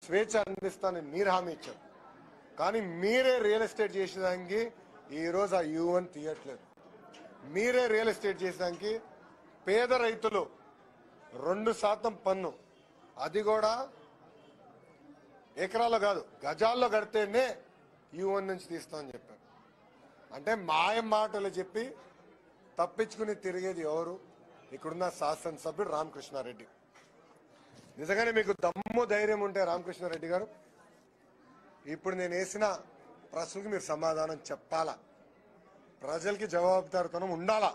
స్వేచ్ఛ అందిస్తానని మీరు హామీ ఇచ్చారు కానీ మీరే రియల్ ఎస్టేట్ చేసేదానికి ఈరోజు ఆ యూవన్ తీయట్లేదు మీరే రియల్ ఎస్టేట్ చేసేదానికి పేద రైతులు రెండు శాతం పన్ను అది కూడా ఎకరాల్లో కాదు గజాల్లో కడితేనే యూవన్ నుంచి తీస్తామని చెప్పారు అంటే మాయం మాటలు చెప్పి తప్పించుకుని తిరిగేది ఎవరు ఇక్కడున్న శాసనసభ్యుడు రామకృష్ణారెడ్డి నిజంగానే మీకు దమ్ము ధైర్యం ఉంటే రామకృష్ణారెడ్డి గారు ఇప్పుడు నేను వేసిన ప్రశ్నలకు మీరు సమాధానం చెప్పాలా ప్రజలకి జవాబుదారితనం ఉండాలా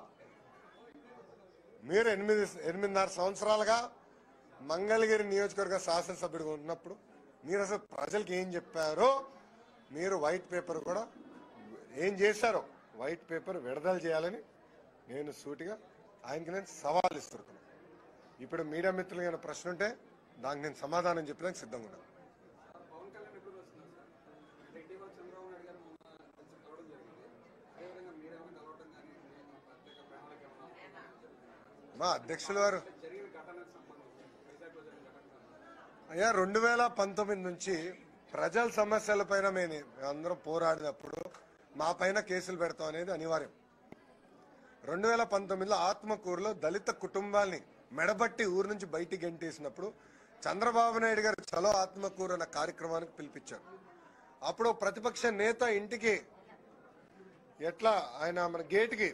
మీరు ఎనిమిది ఎనిమిదిన్నర సంవత్సరాలుగా మంగళగిరి నియోజకవర్గ శాసనసభ్యుడిగా ఉన్నప్పుడు మీరు అసలు ప్రజలకి ఏం చెప్పారో మీరు వైట్ పేపర్ కూడా ఏం చేశారో వైట్ పేపర్ విడుదల చేయాలని నేను సూటిగా ఆయనకి నేను సవాల్ ఇస్తున్నాను ఇప్పుడు మీడియా మిత్రులు ఏమైనా ప్రశ్న ఉంటే దానికి నేను సమాధానం చెప్పడానికి సిద్ధంగా ఉన్నాను పవన్ కళ్యాణ్ ఎప్పుడు వస్తున్నారు సార్ అంటే ఇటీవల చంద్రబాబు నాయుడు గారు మొన్న కలిసి కలవడం జరిగింది అదేవిధంగా మీరేమో కలవడం కానీ నేను ప్రత్యేక ప్రణాళిక ఏమన్నా జరిగింది మా అధ్యక్షుల వారు జరిగిన ఘటనకు సంబంధించి వైజాగ్లో జరిగిన ఘటనకు సంబంధించి అయ్యా రెండు వేల పంతొమ్మిది నుంచి ప్రజల సమస్యలపైన మేము అందరం పోరాడినప్పుడు మా పైన కేసులు పెడతాం అనేది అనివార్యం రెండు వేల పంతొమ్మిదిలో ఆత్మకూరులో దళిత కుటుంబాల్ని మెడబట్టి ఊరు నుంచి బయటికి గెంటేసినప్పుడు చంద్రబాబు నాయుడు గారు చలో ఆత్మకూరు అన్న కార్యక్రమానికి పిలిపించారు అప్పుడు ప్రతిపక్ష నేత ఇంటికి ఎట్లా ఆయన మన గేటుకి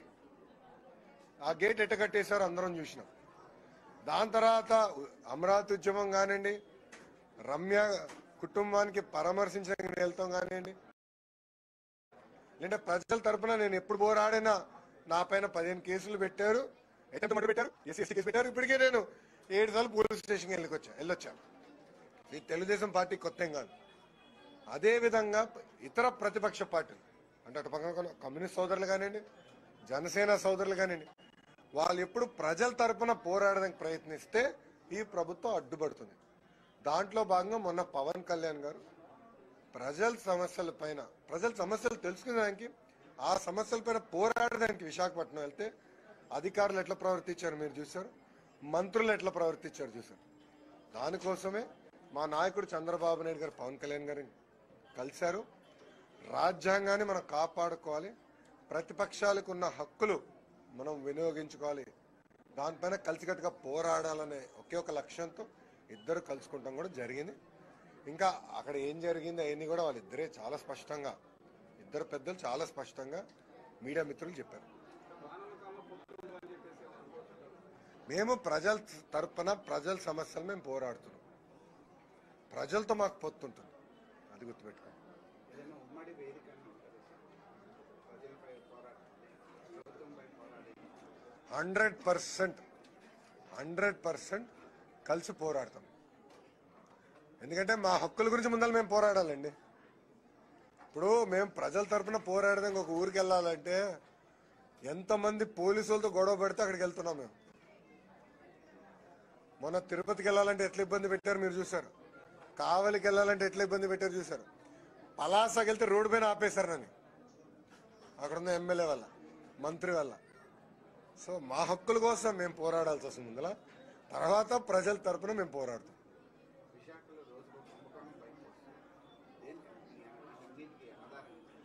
ఆ గేట్ ఎట్ట కట్టేశారో అందరం చూసినాం దాని తర్వాత అమరావతి ఉద్యమం కానివ్వండి రమ్య కుటుంబానికి పరామర్శించడానికి వెళ్తాం కానివ్వండి లేదంటే ప్రజల తరపున నేను ఎప్పుడు పోరాడినా నా పైన పదిహేను కేసులు పెట్టారు ఎంత మటు పెట్టారు ఎస్సీ ఎస్టీ కేసు పెట్టారు ఇప్పటికే నేను ఏడు సార్లు పోలీస్ స్టేషన్కి వెళ్ళకొచ్చా వెళ్ళొచ్చాను ఇది తెలుగుదేశం పార్టీ కొత్త ఏం కాదు అదే విధంగా ఇతర ప్రతిపక్ష పార్టీలు అంటే అటు పక్కన కమ్యూనిస్ట్ సోదరులు కానివ్వండి జనసేన సోదరులు కానివ్వండి వాళ్ళు ఎప్పుడు ప్రజల తరపున పోరాడడానికి ప్రయత్నిస్తే ఈ ప్రభుత్వం అడ్డుపడుతుంది దాంట్లో భాగంగా మొన్న పవన్ కళ్యాణ్ గారు ప్రజల సమస్యల పైన ప్రజల సమస్యలు తెలుసుకునేదానికి ఆ సమస్యల పైన పోరాడడానికి విశాఖపట్నం వెళ్తే అధికారులు ఎట్లా ప్రవర్తించారు మీరు చూశారు మంత్రులు ఎట్లా ప్రవర్తించారు చూశారు దానికోసమే మా నాయకుడు చంద్రబాబు నాయుడు గారు పవన్ కళ్యాణ్ గారిని కలిశారు రాజ్యాంగాన్ని మనం కాపాడుకోవాలి ప్రతిపక్షాలకు ఉన్న హక్కులు మనం వినియోగించుకోవాలి దానిపైన కలిసికట్టుగా పోరాడాలనే ఒకే ఒక లక్ష్యంతో ఇద్దరు కలుసుకుంటాం కూడా జరిగింది ఇంకా అక్కడ ఏం జరిగింది అవన్నీ కూడా వాళ్ళిద్దరే చాలా స్పష్టంగా ఇద్దరు పెద్దలు చాలా స్పష్టంగా మీడియా మిత్రులు చెప్పారు వానల కాలం పొత్తు అని చెప్పేసి అనుకుంటున్నారు మేము ప్రజల తరపున ప్రజల సమస్యలు మేము పోరాడుతున్నాం ప్రజలతో మాకు పొత్తుంటుంది అది గుర్తుపెట్టుకోండి ఏదైనా ఉమ్మడి వేదిక అని ఉంటుంది ప్రజలపై పోరాటం ప్రభుత్వంపై పోరాడి హండ్రెడ్ పర్సెంట్ హండ్రెడ్ పర్సెంట్ కలిసి పోరాడతాం ఎందుకంటే మా హక్కుల గురించి ముందర మేము పోరాడాలండి ఇప్పుడు మేము ప్రజల తరపున పోరాడదాం ఒక ఊరికి వెళ్ళాలంటే ఎంతమంది పోలీసులతో గొడవ పెడితే అక్కడికి వెళ్తున్నాం మేము మొన్న తిరుపతికి వెళ్ళాలంటే ఎట్లా ఇబ్బంది పెట్టారు మీరు చూశారు కావలికి వెళ్ళాలంటే ఎట్లా ఇబ్బంది పెట్టారు చూశారు పలాసకి వెళ్తే రోడ్డు పైన ఆపేశారు నన్ను అక్కడున్న ఎమ్మెల్యే వల్ల మంత్రి వల్ల సో మా హక్కుల కోసం మేము పోరాడాల్సి వస్తుంది ముందల తర్వాత ప్రజల తరపున మేము పోరాడుతాం విశాఖలో రోజుకు కుంభకోణం బయటకు వస్తుంది దేనికి దీనికి ఆధారం ఏంటి?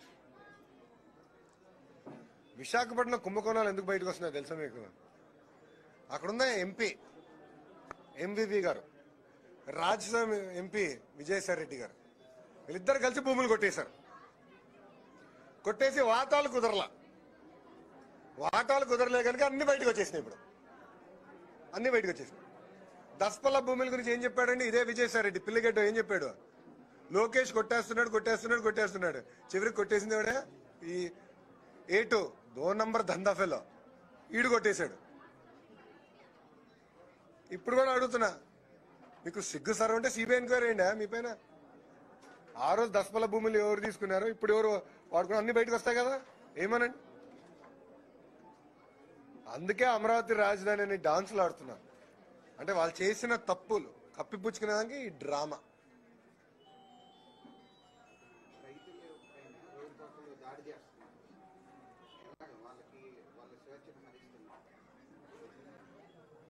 విశాఖపట్నం కుంభకోణాలు ఎందుకు బయటకు వస్తున్నాయో తెలుసా మీకు అక్కడున్న ఎంపీ ఎంవివి గారు రాజ్యసభ ఎంపీ విజయసాయి రెడ్డి గారు వీళ్ళిద్దరు కలిసి భూములు కొట్టేశారు కొట్టేసి వాటాలు కుదరలా వాటాలు కుదరలే కనుక అన్ని బయటకు వచ్చేసినాయి ఇప్పుడు అన్ని బయటకు వచ్చేసినాయి దస్పల్ల భూముల గురించి ఏం చెప్పాడండి ఇదే విజయసాయి రెడ్డి పిల్లగడ్డ ఏం చెప్పాడు లోకేష్ కొట్టేస్తున్నాడు కొట్టేస్తున్నాడు కొట్టేస్తున్నాడు చివరికి కొట్టేసింది ఎవడే ఈ ఏటు దో నంబర్ దందా ఫెలో ఈడు కొట్టేశాడు ఇప్పుడు కూడా అడుగుతున్నా మీకు సిగ్గు సర్వ ఉంటే సిబిఐ ఎంక్వైరీ అయ్యండి మీ పైన ఆ రోజు దశపల భూములు ఎవరు తీసుకున్నారు ఇప్పుడు ఎవరు వాడుకున్న అన్ని బయటకు వస్తాయి కదా ఏమనండి అందుకే అమరావతి రాజధాని అని డాన్సులు ఆడుతున్నారు అంటే వాళ్ళు చేసిన తప్పులు కప్పిపుచ్చుకునేదానికి ఈ డ్రామా